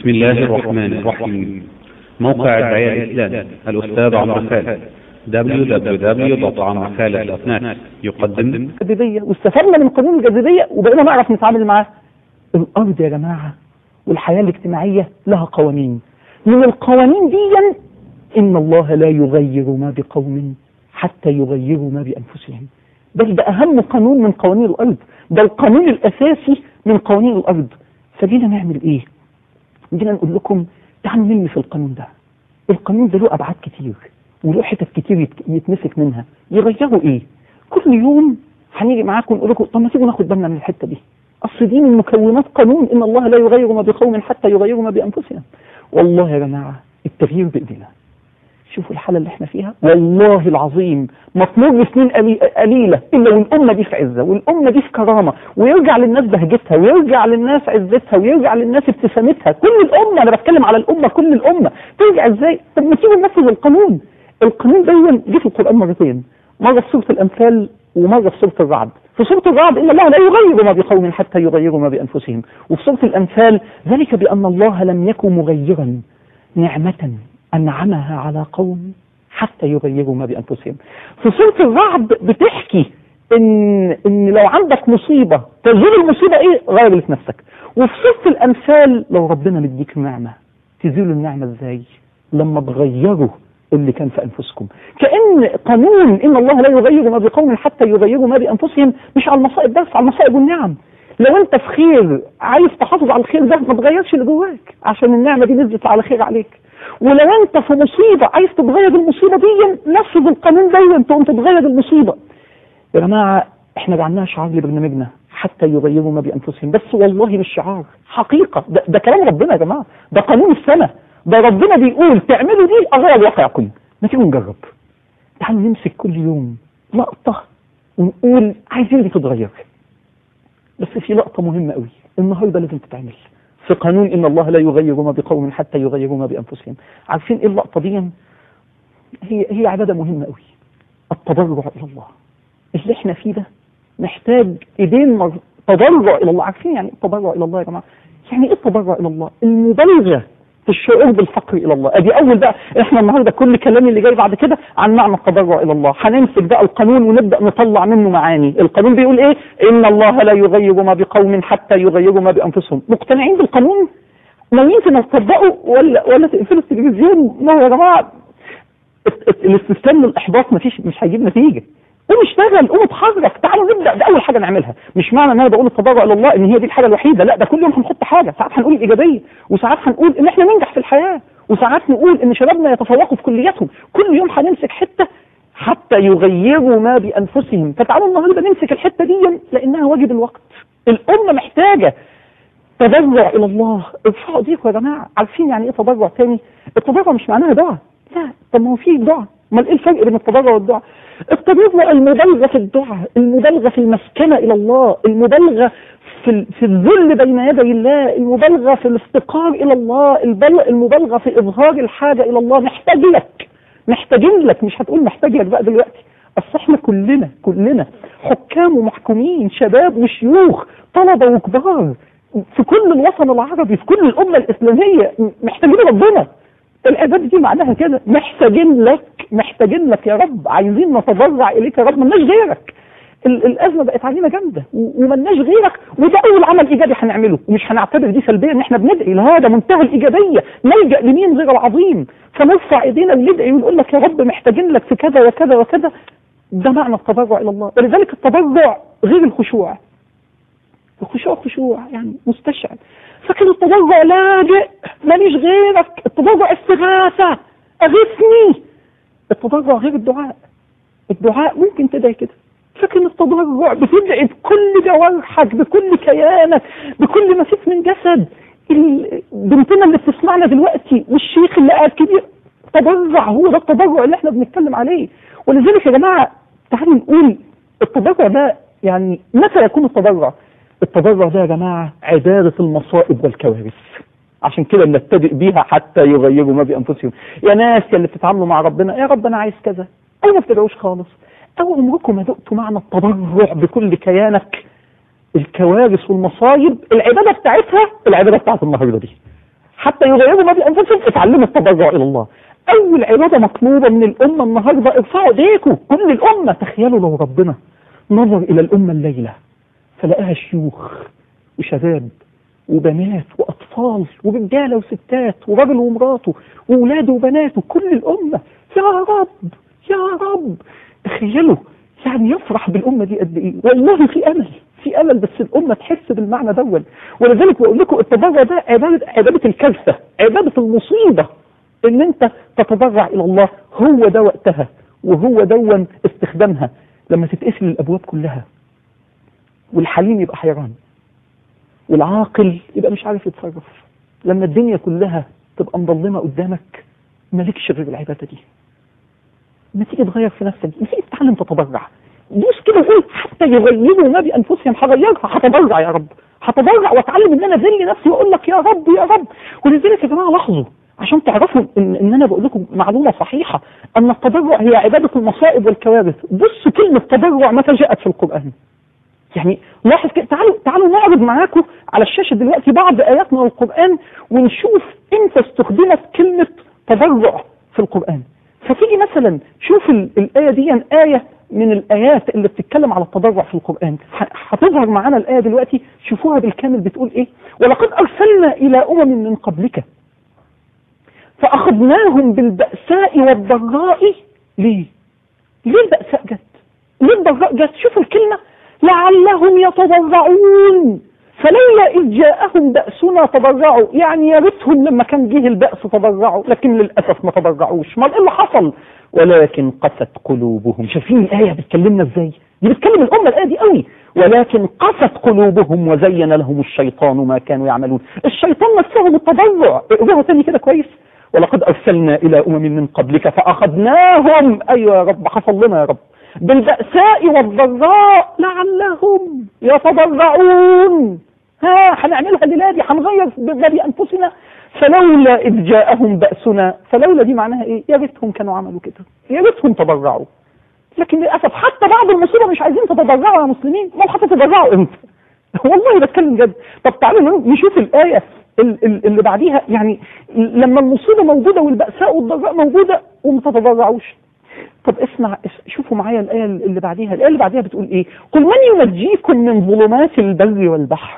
بسم الله الرحمن الرحيم موقع الدعاية الإسلامي الأستاذ عمرو خالد www.عمرخالد.net يقدم الجاذبيه واستفدنا من قانون الجاذبيه وبقينا نعرف نتعامل معاه الارض يا جماعه والحياه الاجتماعيه لها قوانين من القوانين دي ان الله لا يغير ما بقوم حتى يغيروا ما بانفسهم بل ده اهم قانون من قوانين الارض ده القانون الاساسي من قوانين الارض فجينا نعمل ايه جينا نقول لكم تعالوا نلمس القانون ده القانون ده له ابعاد كتير وله حتت كتير يت- يتمسك منها يغيروا ايه كل يوم هنيجي معاكم ونقول لكم طب ما تيجوا ناخد بالنا من الحته دي اصل دي من مكونات قانون ان الله لا يغير ما بقوم حتى يغيروا ما بانفسهم والله يا جماعه التغيير بايدينا شوفوا الحاله اللي احنا فيها والله العظيم مطلوب سنين قلي- قليله الا والامه دي في عزه والامه دي في كرامه ويرجع للناس بهجتها ويرجع للناس عزتها ويرجع للناس ابتسامتها كل الامه انا بتكلم على الامه كل الامه ترجع ازاي طب ما تيجوا ننفذ القانون القانون ده جه في القران مرتين مره في سوره الامثال ومره في سوره الرعد في سوره الرعد ان الله لا يغير ما بقوم حتى يغيروا ما بانفسهم وفي سوره الامثال ذلك بان الله لم يكن مغيرا نعمه انعمها على قوم حتى يغيروا ما بانفسهم في سوره الرعد بتحكي ان ان لو عندك مصيبه تزول المصيبه ايه غير اللي في نفسك وفي سوره الامثال لو ربنا مديك نعمه تزول النعمه ازاي لما تغيروا اللي كان في انفسكم كان قانون ان الله لا يغير ما بقوم حتى يغيروا ما بانفسهم مش على المصائب بس على المصائب والنعم لو انت في خير عايز تحافظ على الخير ده ما تغيرش اللي جواك عشان النعمه دي نزلت على خير عليك ولو انت في مصيبه عايز تتغير المصيبه دي نفذ القانون ده تقوم تتغير المصيبه يا جماعه احنا جعلناها شعار لبرنامجنا حتى يغيروا ما بانفسهم بس والله مش شعار حقيقه ده, ده كلام ربنا يا جماعه ده قانون السنه ده ربنا بيقول تعملوا دي اغير واقعكم ما تيجوا نجرب تعالوا نمسك كل يوم لقطه ونقول عايزين دي تتغير بس في لقطه مهمه قوي النهارده لازم تتعمل في قانون ان الله لا يغير ما بقوم حتى يغيروا ما بانفسهم عارفين ايه اللقطه دي هي هي عباده مهمه قوي التضرع الى الله اللي احنا فيه ده محتاج ايدين مر- تضرع الى الله عارفين يعني ايه التضرع الى الله يا جماعه يعني ايه التضرع الى الله المبالغه في الشعور بالفقر الى الله ادي اول بقى احنا النهارده كل كلام اللي جاي بعد كده عن معنى التضرع الى الله هنمسك بقى القانون ونبدا نطلع منه معاني القانون بيقول ايه ان الله لا يغير ما بقوم حتى يغيروا ما بانفسهم مقتنعين بالقانون ناويين تطبقوا ولا ولا تقفلوا التلفزيون ما هو يا جماعه ات- ات- الاستسلام للاحباط مفيش مش هيجيب نتيجه قوم اشتغل قوم اتحرك تعالوا نبدا ده اول حاجه نعملها مش معنى ان انا بقول التضرع الى الله ان هي دي الحاجه الوحيده لا ده كل يوم هنحط حاجه ساعات هنقول الايجابيه وساعات هنقول ان احنا ننجح في الحياه وساعات نقول ان شبابنا يتفوقوا في كلياتهم كل يوم هنمسك حته حتى يغيروا ما بانفسهم فتعالوا النهارده نمسك الحته دي لانها واجب الوقت الامه محتاجه تضرع الى الله ارفعوا ايديكم يا جماعه عارفين يعني ايه تضرع تاني التضرع مش معناها دعاء لا طب ما هو في دعاء امال ايه الفرق بين التضرع والدعاء التضرع المبالغه في الدعاء المبالغه في المسكنه الى الله المبالغه في ال- في الذل بين يدي الله المبالغه في الافتقار الى الله البل- المبالغه في اظهار الحاجه الى الله محتاج لك محتاجين لك مش هتقول محتاج لك بقى دلوقتي اصل احنا كلنا كلنا حكام ومحكومين شباب وشيوخ طلبه وكبار في كل الوطن العربي في كل الامه الاسلاميه م- محتاجين ربنا العباده دي معناها كده محتاجين لك محتاجين لك يا رب عايزين نتضرع اليك يا رب ملناش غيرك ال- الازمه بقت علينا جامده و- وملناش غيرك وده اول عمل ايجابي هنعمله ومش هنعتبر دي سلبيه ان احنا بندعي لا ده منتهى الايجابيه نلجا لمين غير العظيم فنرفع ايدينا وندعي ونقول لك يا رب محتاجين لك في كذا وكذا وكذا ده معنى التضرع الى الله ولذلك التضرع غير الخشوع الخشوع خشوع يعني مستشعر فكان التضرع لاجئ ماليش غيرك التضرع استغاثه اغثني التضرع غير الدعاء الدعاء ممكن تدعي كده لكن التضرع بتدعي بكل جوارحك بكل كيانك بكل ما فيك من جسد ال- بنتنا اللي بتسمعنا دلوقتي والشيخ اللي قاعد كبير تضرع هو ده التضرع اللي احنا بنتكلم عليه ولذلك يا جماعه تعالوا نقول التضرع ده يعني متى يكون التضرع؟ التضرع ده يا جماعه عباده المصائب والكوارث عشان كده بنبتدئ بيها حتى يغيروا ما بانفسهم يا ناس يا اللي بتتعاملوا مع ربنا يا رب انا عايز كذا او ما بتدعوش خالص او عمركم ما دقتوا معنى التضرع بكل كيانك الكوارث والمصايب العباده بتاعتها العباده بتاعت النهارده دي حتى يغيروا ما بانفسهم اتعلموا التضرع الى الله اول عباده مطلوبه من الامه النهارده ارفعوا ايديكم كل الامه تخيلوا لو ربنا نظر الى الامه الليله فلقاها شيوخ وشباب وبنات واطفال ورجاله وستات وراجل ومراته واولاده وبناته كل الامه يا رب يا رب تخيلوا يعني يفرح بالامه دي قد ايه والله في امل في امل بس الامه تحس بالمعنى دون ولذلك بقول لكم التضرع ده عباده عباده الكارثه عباده المصيبه ان انت تتضرع الى الله هو ده وقتها وهو دون استخدامها لما تتقفل الابواب كلها والحليم يبقى حيران والعاقل يبقى مش عارف يتصرف لما الدنيا كلها تبقى مظلمه قدامك مالكش غير العباده دي ما تيجي تغير في نفسك ما تيجي تتعلم تتضرع دوس كده وقول حتى يغيروا ما بانفسهم هغيرها هتضرع يا رب هتضرع واتعلم ان انا اذل نفسي واقول لك يا رب يا رب ولذلك يا جماعه لاحظوا عشان تعرفوا ان, إن انا بقول لكم معلومه صحيحه ان التضرع هي عباده المصائب والكوارث بصوا كلمه تضرع متى جاءت في القران يعني لاحظ كده تعالوا تعالوا نعرض معاكم على الشاشه دلوقتي بعض ايات من القران ونشوف امتى استخدمت كلمه تضرع في القران فتيجي مثلا شوف ال- الايه دي ايه من الايات اللي بتتكلم على التضرع في القران ه- هتظهر معانا الايه دلوقتي شوفوها بالكامل بتقول ايه ولقد ارسلنا الى امم من قبلك فاخذناهم بالباساء والضراء ليه ليه البأساء جت ليه الضراء جت شوفوا الكلمة لعلهم يتضرعون فلولا إذ جاءهم بأسنا تضرعوا يعني يا ريتهم لما كان جه البأس تضرعوا لكن للأسف ما تضرعوش ما إيه اللي حصل ولكن قست قلوبهم شايفين الآية بتكلمنا إزاي دي بتكلم الأمة الآية دي قوي ولكن قست قلوبهم وزين لهم الشيطان ما كانوا يعملون الشيطان نفسهم التضرع اقراها تاني كده كويس ولقد أرسلنا إلى أمم من قبلك فأخذناهم أيوة يا رب حصل لنا يا رب بالبأساء والضراء لعلهم يتضرعون ها هنعملها الليلة دي هنغير ما بأنفسنا فلولا إذ جاءهم بأسنا فلولا دي معناها إيه؟ يا ريتهم كانوا عملوا كده يا ريتهم تضرعوا لكن للأسف حتى بعد المصيبة مش عايزين تتضرعوا يا مسلمين ما هتتضرعوا امتى؟ والله بتكلم جد طب تعالوا نشوف الآية ال- ال- اللي بعديها يعني لما المصيبة موجودة والبأساء والضراء موجودة وما تتضرعوش طب اسمع اس- شوفوا معايا الآية اللي بعديها الآية اللي بعديها بتقول إيه قل من ينجيكم من ظلمات البر والبحر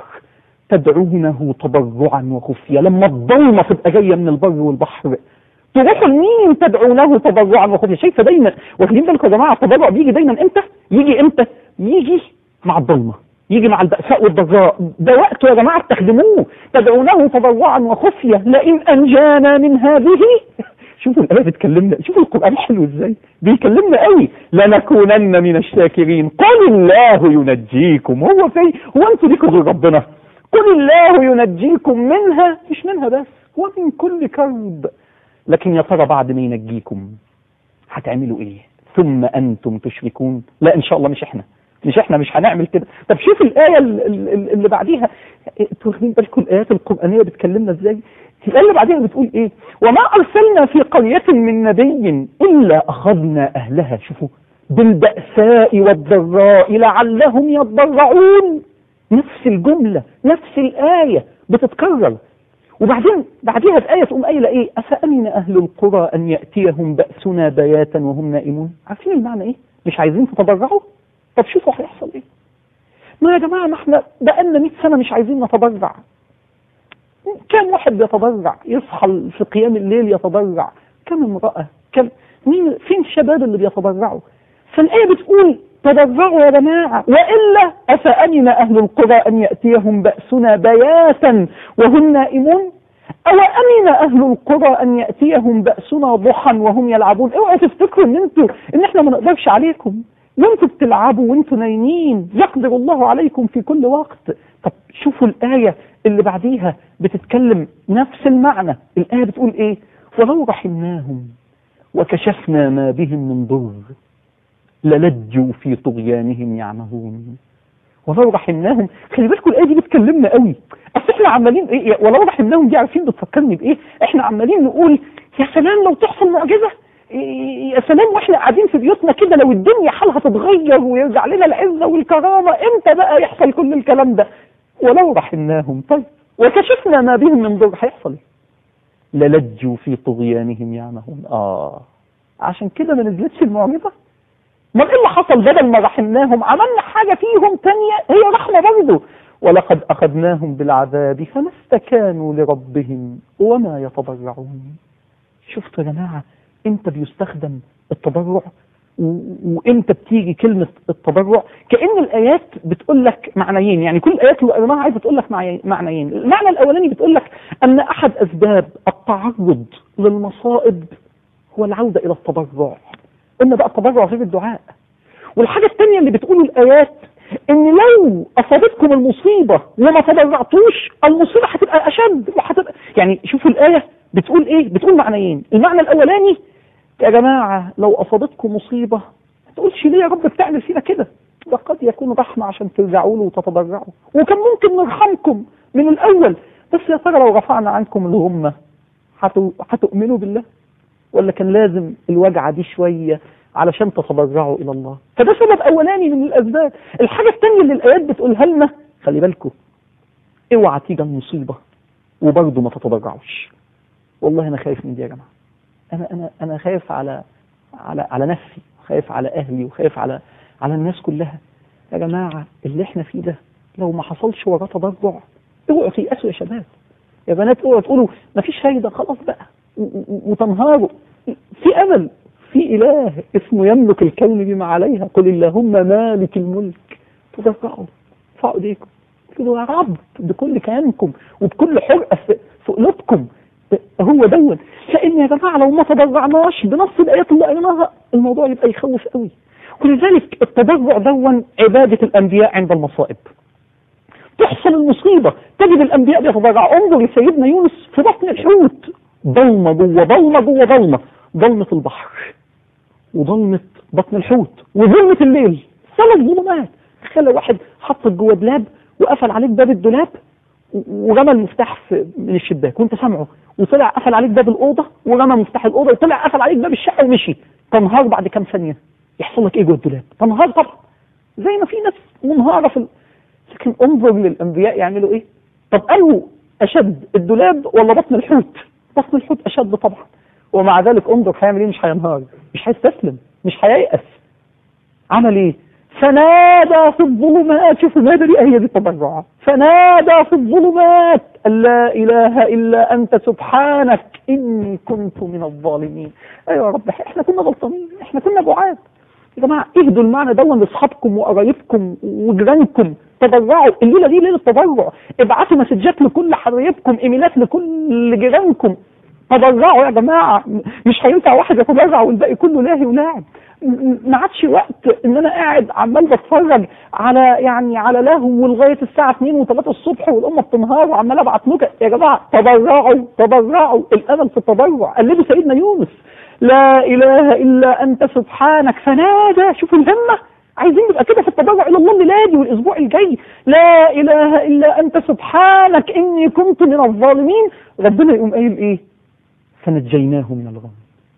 تدعونه تضرعا وخفيا لما الضلمة تبقى جاية من البر والبحر تروحوا لمين تدعونه تضرعا وخفيا شايفه دايما واخدين بالكم يا جماعه التضرع بيجي دايما امتى؟ يجي امتى؟ يجي مع الضلمه يجي مع البأساء والضراء ده وقته يا جماعه استخدموه تدعونه تضرعا وخفيه لئن انجانا من هذه شوفوا الآية بتكلمنا شوفوا القرآن حلو ازاي بيكلمنا قوي لنكونن من الشاكرين قل الله ينجيكم هو في هو انتوا ليكوا غير ربنا قل الله ينجيكم منها مش منها بس ومن كل كرب لكن يا ترى بعد ما ينجيكم هتعملوا ايه ثم انتم تشركون لا ان شاء الله مش احنا مش احنا مش هنعمل كده طب شوف الايه ال- ال- اللي بعديها انتوا واخدين بالكم الايات القرانيه بتكلمنا ازاي الايه اللي بعديها بتقول ايه وما ارسلنا في قريه من نبي الا اخذنا اهلها شوفوا بالباساء والضراء لعلهم يضرعون نفس الجمله نفس الايه بتتكرر وبعدين بعديها في آية تقوم قايلة إيه؟ أفأمن أهل القرى أن يأتيهم بأسنا بياتا وهم نائمون؟ عارفين المعنى إيه؟ مش عايزين تتضرعوا؟ طب شوفوا هيحصل إيه؟ ما يا جماعة ما إحنا بقالنا 100 سنة مش عايزين نتضرع. كم واحد بيتضرع؟ يصحى في قيام الليل يتضرع، كم امرأة؟ كم مين فين الشباب اللي بيتضرعوا؟ فالآية بتقول تضرعوا يا جماعة وإلا أفأمن أهل القرى أن يأتيهم بأسنا بياتا وهم نائمون أو أمن أهل القرى أن يأتيهم بأسنا ضحى وهم يلعبون اوعوا تفتكروا إن أنتوا إن إحنا ما نقدرش عليكم وأنتوا بتلعبوا وأنتوا نايمين يقدر الله عليكم في كل وقت طب شوفوا الآية اللي بعديها بتتكلم نفس المعنى الآية بتقول إيه ولو رحمناهم وكشفنا ما بهم من ضر للجوا في طغيانهم يعمهون ولو رحمناهم خلي بالكم الايه دي بتكلمنا قوي اصل احنا عمالين ايه ولو رحمناهم دي عارفين بتفكرني بايه احنا عمالين نقول يا سلام لو تحصل معجزه إيه يا سلام واحنا قاعدين في بيوتنا كده لو الدنيا حالها تتغير ويرجع لنا العزه والكرامه امتى بقى يحصل كل الكلام ده ولو رحمناهم طيب وكشفنا ما بهم من ضر هيحصل ايه للجوا في طغيانهم يعمهون اه عشان كده ما نزلتش المعجزه امال ايه اللي حصل بدل ما رحمناهم عملنا حاجه فيهم تانية هي رحمه برضه ولقد اخذناهم بالعذاب فما استكانوا لربهم وما يتضرعون شفتوا يا جماعه امتى بيستخدم التضرع و- وامتى بتيجي كلمه التضرع كان الايات بتقول لك معنيين يعني كل الايات اللي قريناها عايزه تقول لك معي- معنيين المعنى الاولاني بتقول لك ان احد اسباب التعرض للمصائب هو العوده الى التضرع قلنا بقى التضرع غير الدعاء والحاجه الثانيه اللي بتقول الايات ان لو اصابتكم المصيبه وما تضرعتوش المصيبه هتبقى اشد وهتبقى يعني شوفوا الايه بتقول ايه بتقول معنيين المعنى الاولاني يا جماعه لو اصابتكم مصيبه ما تقولش ليه يا رب بتعمل فينا كده ده قد يكون رحمه عشان ترجعوا له وتتضرعوا وكان ممكن نرحمكم من الاول بس يا ترى لو رفعنا عنكم الغمه هتو- هتؤمنوا بالله ولا كان لازم الوجعه دي شويه علشان تتضرعوا الى الله فده سبب اولاني من الاسباب الحاجه الثانيه اللي الايات بتقولها لنا خلي بالكم اوعى تيجي المصيبه وبرضه ما تتضرعوش والله انا خايف من دي يا جماعه انا انا انا خايف على على على نفسي خايف على اهلي وخايف على على الناس كلها يا جماعه اللي احنا فيه ده لو ما حصلش وراه تضرع اوعوا تيأسوا يا شباب يا بنات اوعوا تقولوا ما فيش فايده خلاص بقى و- و- وتنهاروا في امل في اله اسمه يملك الكون بما عليها قل اللهم مالك الملك تضرعوا ارفعوا ايديكم قولوا يا رب بكل كيانكم وبكل حرقه في في قلوبكم هو دون لان يا جماعه لو ما تضرعناش بنص الايات اللي قريناها الموضوع يبقى يخوف قوي ولذلك التضرع دون عباده الانبياء عند المصائب تحصل المصيبه تجد الانبياء بيتضرعوا انظر لسيدنا يونس في بطن الحوت ضلمه جوه ضلمه جوه ضلمه ضلمه البحر وضلمه بطن الحوت وظلمه الليل ثلاث ظلمات تخيل لو واحد حطك جوه دولاب وقفل عليك باب الدولاب و- ورمى المفتاح في- من الشباك وانت سامعه وطلع قفل عليك باب الاوضه ورمى مفتاح الاوضه وطلع قفل عليك باب الشقه ومشي تنهار بعد كام ثانيه يحصل لك ايه جوه الدولاب تنهار طبعا زي ما في ناس منهاره في ال... لكن انظر للانبياء يعملوا ايه طب قالوا اشد الدولاب ولا بطن الحوت بطن الحوت اشد طبعا ومع ذلك انظر هيعمل ايه مش هينهار مش هيستسلم مش هييأس عمل ايه فنادى في الظلمات شوفوا نادى دي هي دي التضرع فنادى في الظلمات أن لا اله الا انت سبحانك اني كنت من الظالمين ايوه يا رب احنا كنا غلطانين احنا كنا بعاد يا جماعه اهدوا المعنى دون لاصحابكم وقرايبكم وجيرانكم تضرعوا الليله دي ليله تضرع ابعتوا مسجات لكل حبايبكم ايميلات لكل جيرانكم تضرعوا يا جماعه مش هينفع واحد يتضرع والباقي كله لاهي ولاعب م- ما عادش وقت ان انا قاعد عمال بتفرج على يعني على لهو لغايه الساعه 2 و3 الصبح والامه بتنهار وعمال ابعت نكت يا جماعه تضرعوا تضرعوا الامل في التضرع قلبوا سيدنا يونس لا اله الا انت سبحانك فنادى شوفوا الهمه عايزين نبقى كده في التضرع الى الله الليله دي والاسبوع الجاي لا اله الا انت سبحانك اني كنت من الظالمين ربنا يقوم قايل ايه فنجيناه من الغم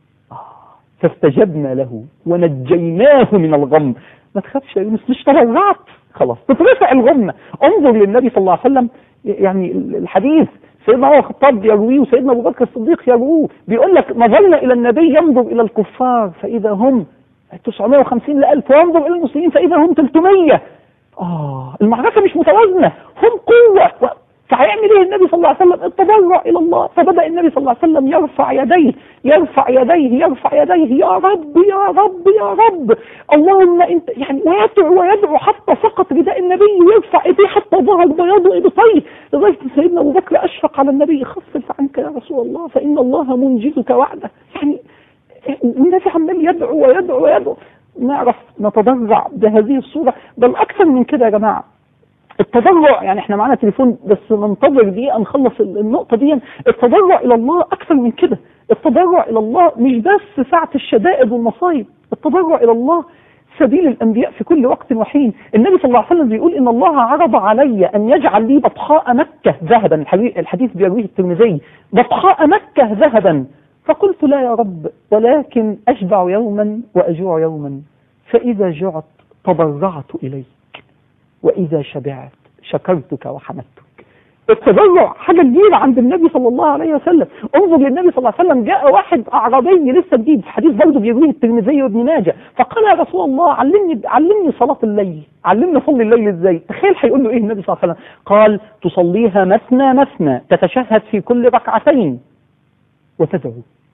فاستجبنا له ونجيناه من الغم ما تخافش يا يونس مش تضرعت خلاص تترفع الغمة انظر للنبي صلى الله عليه وسلم يعني الحديث سيدنا عمر الخطاب يرويه وسيدنا ابو بكر الصديق يروه بيقول لك نظرنا الى النبي ينظر الى الكفار فاذا هم 950 لألف وينظر الى المسلمين فاذا هم 300 اه المعركة مش متوازنة هم قوة و- فهيعمل ايه النبي صلى الله عليه وسلم التضرع الى الله فبدا النبي صلى الله عليه وسلم يرفع يديه يرفع يديه يرفع يديه يا رب يا رب يا رب اللهم انت يعني ويدعو ويدعو حتى سقط رداء النبي ويرفع ايديه حتى ظهر بياض ابطيه لغايه سيدنا ابو بكر اشفق على النبي خفف عنك يا رسول الله فان الله منجزك وعده يعني النبي عمال يدعو ويدعو ويدعو نعرف نتضرع بهذه الصوره بل اكثر من كده يا جماعه التضرع يعني احنا معانا تليفون بس ننتظر دقيقه نخلص النقطه دي التضرع الى الله اكثر من كده التضرع الى الله مش بس ساعه الشدائد والمصايب التضرع الى الله سبيل الانبياء في كل وقت وحين النبي صلى الله عليه وسلم بيقول ان الله عرض علي ان يجعل لي بطحاء مكه ذهبا الحديث الحديث بيرويه الترمذي بطحاء مكه ذهبا فقلت لا يا رب ولكن اشبع يوما واجوع يوما فاذا جعت تضرعت اليك وإذا شبعت شكرتك وحمدتك التبرع حاجة كبيرة عند النبي صلى الله عليه وسلم انظر للنبي صلى الله عليه وسلم جاء واحد أعرابي لسه جديد في حديث برضه بيرويه الترمذي وابن ماجه فقال يا رسول الله علمني علمني صلاة الليل علمني أصلي الليل إزاي تخيل هيقول له إيه النبي صلى الله عليه وسلم قال تصليها مثنى مثنى تتشهد في كل ركعتين وتدعو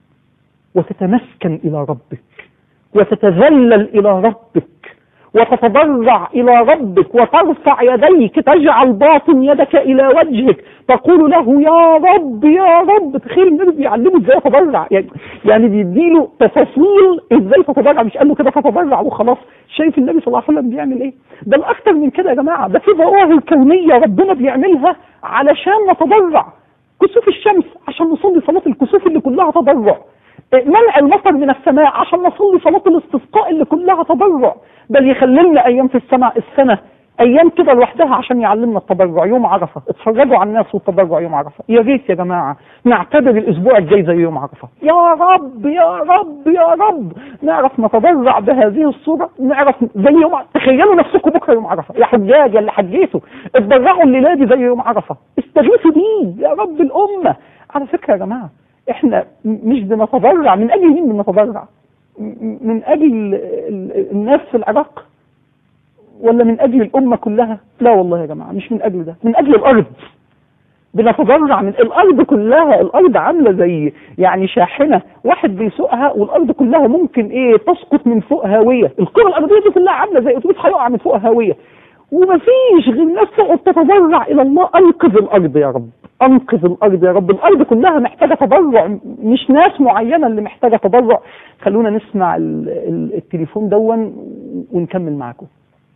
وتتمسكن إلى ربك وتتذلل إلى ربك وتتضرع إلى ربك وترفع يديك تجعل باطن يدك إلى وجهك تقول له يا رب يا رب تخيل النبي بيعلمه ازاي يتضرع يعني يعني بيديله تفاصيل ازاي تتضرع مش قال له كده تتضرع وخلاص شايف النبي صلى الله عليه وسلم بيعمل ايه ده الاكثر من كده يا جماعه ده في ظواهر كونيه ربنا بيعملها علشان نتضرع كسوف الشمس عشان نصلي صلاه الكسوف اللي كلها تضرع منع المطر من السماء عشان نصلي صلاة الاستسقاء اللي كلها تضرع بل يخللنا ايام في السماء السنة ايام كده لوحدها عشان يعلمنا التضرع يوم عرفة اتفرجوا على الناس والتضرع يوم عرفة يا ريت يا جماعة نعتبر الاسبوع الجاي زي يوم عرفة يا رب يا رب يا رب نعرف نتضرع بهذه الصورة نعرف زي يوم ع- تخيلوا نفسكم بكرة يوم عرفة يا حجاج يا اللي حجيتوا اتضرعوا الليلة دي زي يوم عرفة استغيثوا بيه يا رب الامة على فكرة يا جماعة احنا م- مش بنتضرع من اجل مين بنتضرع م- من اجل ال- الناس في العراق ولا من اجل الامه كلها لا والله يا جماعه مش من اجل ده من اجل الارض بنتضرع من الارض كلها الارض عامله زي يعني شاحنه واحد بيسوقها والارض كلها ممكن ايه تسقط من فوق هاويه الكره الارضيه دي كلها عامله زي اتوبيس هيقع من فوق هاويه ومفيش غير ناس تقعد تتضرع الى الله انقذ الارض يا رب انقذ الارض يا رب الارض كلها محتاجه تضرع مش ناس معينه اللي محتاجه تضرع خلونا نسمع ال- ال- التليفون دون ونكمل معاكم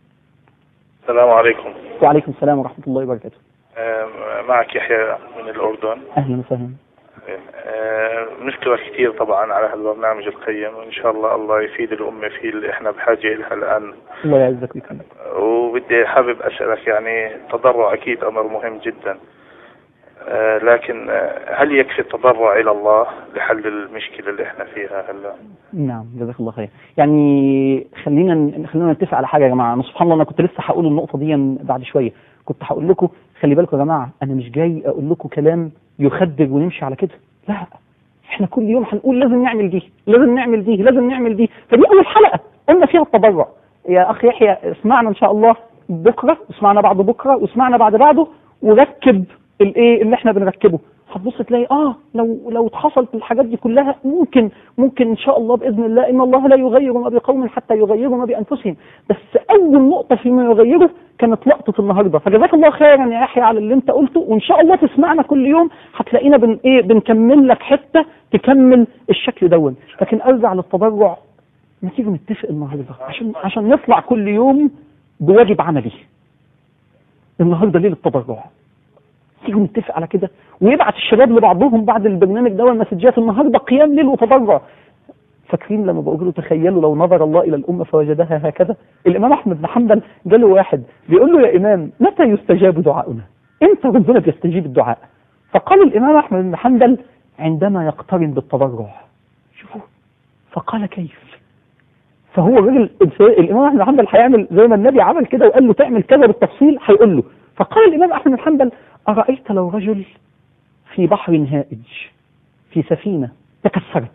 السلام عليكم وعليكم السلام ورحمه الله وبركاته آم، معك يحيى من الأردن اهلا وسهلا آم، نشكرك كثير طبعا على هالبرنامج القيم وإن شاء الله الله يفيد الأمة فيه اللي إحنا بحاجة لها الآن الله يعزك ويكرمك وبدي حابب أسألك يعني التضرع أكيد أمر مهم جدا آه، لكن آه، هل يكفي التضرع إلى الله لحل المشكلة اللي إحنا فيها هلا؟ نعم جزاك الله خير يعني خلينا خلينا نتفق على حاجه يا جماعه انا سبحان الله انا كنت لسه هقول النقطه دي بعد شويه كنت هقول لكم خلي بالكم يا جماعه انا مش جاي اقول لكم كلام يخدر ونمشي على كده لا احنا كل يوم هنقول لازم نعمل دي لازم نعمل دي لازم نعمل دي فدي اول حلقه قلنا فيها التضرع يا اخ يحيى اسمعنا ان شاء الله بكره اسمعنا بعد بكره واسمعنا بعد بعده وركب الايه اللي احنا بنركبه هتبص تلاقي اه لو لو اتحصلت الحاجات دي كلها ممكن ممكن ان شاء الله باذن الله ان الله لا يغير ما بقوم حتى يغيروا ما بانفسهم بس اول نقطه فيما يغيره كانت لقطه النهارده فجزاك الله خيرا يا يحيى على اللي انت قلته وان شاء الله تسمعنا كل يوم هتلاقينا بن ايه بنكمل لك حته تكمل الشكل دون لكن ارجع للتضرع ما تيجي نتفق النهارده عشان عشان نطلع كل يوم بواجب عملي النهارده ليله التضرع تيجوا نتفق على كده ويبعت الشباب لبعضهم بعد البرنامج ده مسجات النهارده قيام ليل وتضرع فاكرين لما بقول له تخيلوا لو نظر الله الى الامه فوجدها هكذا الامام احمد بن حنبل جاله واحد بيقول له يا امام متى يستجاب دعاؤنا امتى ربنا بيستجيب الدعاء فقال الامام احمد بن حنبل عندما يقترن بالتضرع شوفوا فقال كيف فهو الراجل الامام احمد بن حنبل هيعمل زي ما النبي عمل كده وقال له تعمل كذا بالتفصيل هيقول له فقال الامام احمد بن حنبل ارايت لو رجل في بحر هائج في سفينه تكسرت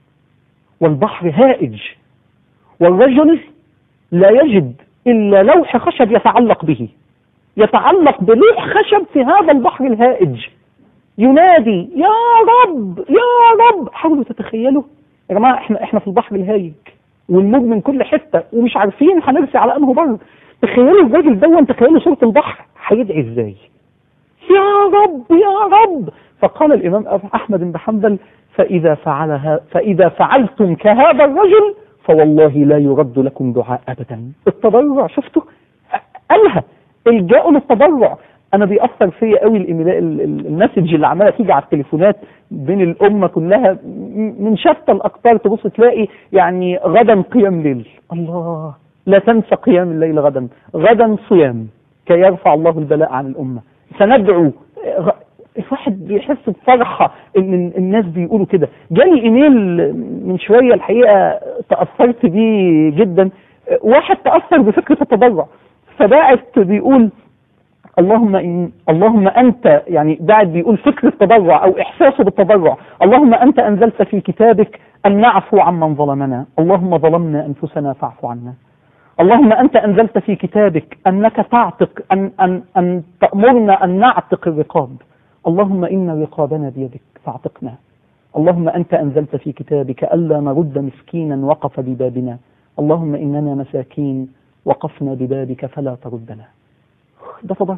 والبحر هائج والرجل لا يجد الا لوح خشب يتعلق به يتعلق بلوح خشب في هذا البحر الهائج ينادي يا رب يا رب حاولوا تتخيلوا يا جماعه احنا احنا في البحر الهايج والموج من كل حته ومش عارفين هنرسي على انه بر تخيلوا الراجل دون تخيلوا صوره البحر هيدعي ازاي يا رب يا رب فقال الامام احمد بن حنبل فاذا فعلها فاذا فعلتم كهذا الرجل فوالله لا يرد لكم دعاء ابدا التضرع شفتوا قالها الجاء للتضرع انا بيأثر فيا قوي الايميل المسج اللي عماله تيجي على التليفونات بين الامه كلها من شتى الاقطار تبص تلاقي يعني غدا قيام ليل الله لا تنسى قيام الليل غدا غدا صيام كي يرفع الله البلاء عن الامه سندعو الواحد بيحس بفرحة ان الناس بيقولوا كده جالي ايميل من شوية الحقيقة تأثرت بيه جدا واحد تأثر بفكرة التضرع فبعت بيقول اللهم إن اللهم أنت يعني بعد بيقول فكر التضرع أو إحساسه بالتضرع اللهم أنت أنزلت في كتابك أن نعفو عمن ظلمنا اللهم ظلمنا أنفسنا فاعف عنا اللهم أنت أنزلت في كتابك أنك تعتق أن, أن, أن تأمرنا أن نعتق الرقاب اللهم إن رقابنا بيدك فاعتقنا اللهم أنت أنزلت في كتابك ألا نرد مسكينا وقف ببابنا اللهم إننا مساكين وقفنا ببابك فلا تردنا ده تضرع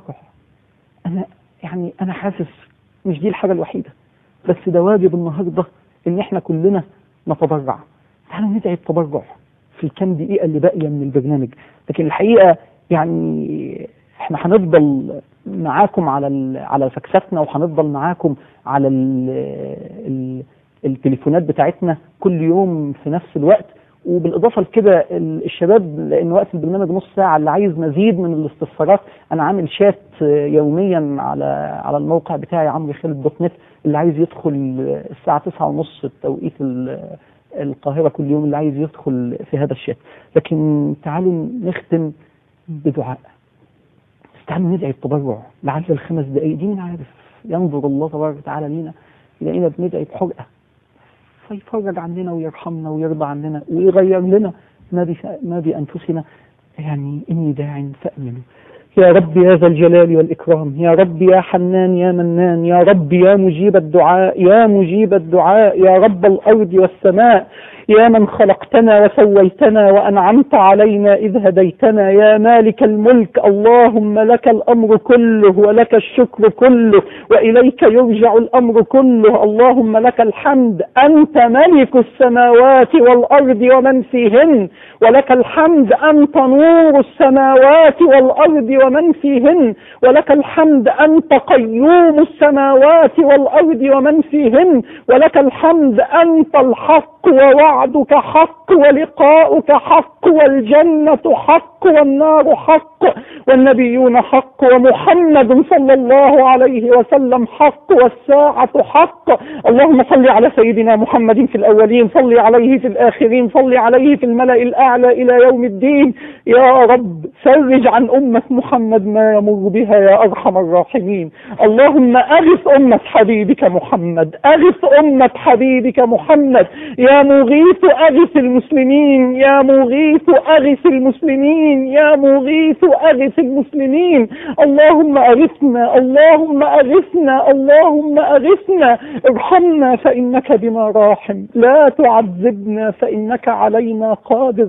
أنا يعني أنا حاسس مش دي الحاجة الوحيدة بس ده واجب النهاردة إن إحنا كلنا نتضرع تعالوا ندعي التضرع في الكام دقيقة اللي باقية من البرنامج لكن الحقيقة يعني احنا هنفضل معاكم على ال- على فكساتنا وهنفضل معاكم على ال ال التليفونات بتاعتنا كل يوم في نفس الوقت وبالاضافه لكده ال- الشباب لان وقت البرنامج نص ساعه اللي عايز مزيد من الاستفسارات انا عامل شات يوميا على على الموقع بتاعي عمرو خالد دوت نت اللي عايز يدخل الساعه 9 ونص بتوقيت ال- القاهره كل يوم اللي عايز يدخل في هذا الشات لكن تعالوا نختم بدعاء تعالوا ندعي التضرع لعل الخمس دقائق دي مين عارف ينظر الله تبارك وتعالى لينا يلاقينا بندعي بحرقه فيفرج عننا ويرحمنا ويرضى عننا ويغير لنا ما بف- ما بانفسنا يعني اني داع فامنوا يا رب يا ذا الجلال والإكرام يا رب يا حنان يا منان يا رب يا مجيب الدعاء يا مجيب الدعاء يا رب الأرض والسماء يا من خلقتنا وسويتنا وأنعمت علينا إذ هديتنا يا مالك الملك اللهم لك الأمر كله ولك الشكر كله وإليك يرجع الأمر كله اللهم لك الحمد أنت ملك السماوات والأرض ومن فيهن ولك الحمد أنت نور السماوات والأرض ومن فيهن ولك الحمد أنت قيوم السماوات والأرض ومن فيهن ولك الحمد أنت الحق ووعدك حق ولقاؤك حق والجنة حق والنار حق والنبيون حق ومحمد صلى الله عليه وسلم حق والساعة حق اللهم صل على سيدنا محمد في الأولين صل عليه في الآخرين صل عليه في الملأ الأعلى إلى يوم الدين يا رب فرج عن أمة محمد ما يمر بها يا أرحم الراحمين اللهم أغث أمة حبيبك محمد أغث أمة حبيبك محمد يا مغيث أغث المسلمين يا مغيث أغث المسلمين يا مغيث أغث المسلمين اللهم أغثنا اللهم أغثنا اللهم أغثنا ارحمنا فإنك بنا راحم لا تعذبنا فإنك علينا قادر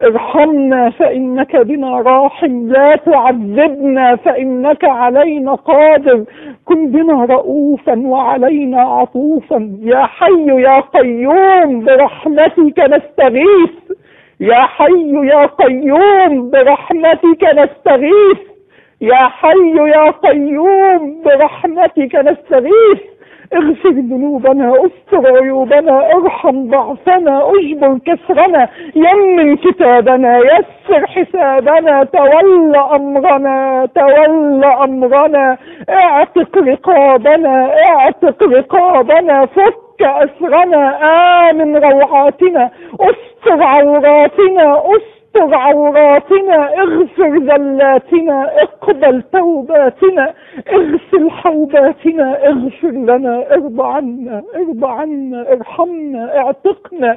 ارحمنا فإنك بنا راحم لا تعذبنا فإنك علينا قادر كن بنا رؤوفا وعلينا عطوفا يا حي يا قيوم برحمتك نستغيث يا حي يا قيوم برحمتك نستغيث يا حي يا قيوم برحمتك نستغيث اغفر ذنوبنا استر عيوبنا ارحم ضعفنا اجبر كسرنا يمن كتابنا يسر حسابنا تول امرنا تول امرنا اعتق رقابنا اعتق رقابنا فك اسرنا امن روعاتنا استر عوراتنا استر استر عوراتنا اغفر ذلاتنا اقبل توباتنا اغسل حوباتنا اغفر لنا ارضى عنا ارضى عنا ارحمنا اعتقنا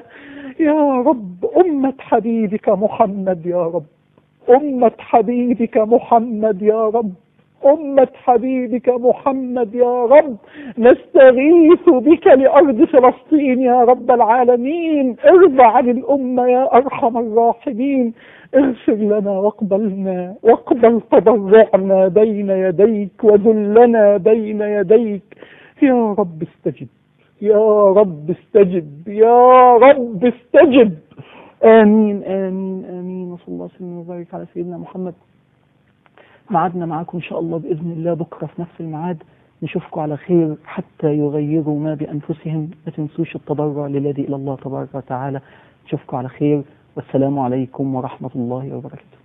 يا رب أمة حبيبك محمد يا رب أمة حبيبك محمد يا رب أمة حبيبك محمد يا رب نستغيث بك لأرض فلسطين يا رب العالمين ارضى عن الأمة يا أرحم الراحمين اغفر لنا واقبلنا واقبل تضرعنا بين يديك وذلنا بين يديك يا رب استجب يا رب استجب يا رب استجب آمين آمين آمين وصلى الله وسلم وبارك على سيدنا محمد معادنا معاكم إن شاء الله بإذن الله بكرة في نفس الميعاد نشوفكم على خير حتى يغيروا ما بأنفسهم ما تنسوش التضرع للذي إلى الله تبارك وتعالى نشوفكم على خير والسلام عليكم ورحمة الله وبركاته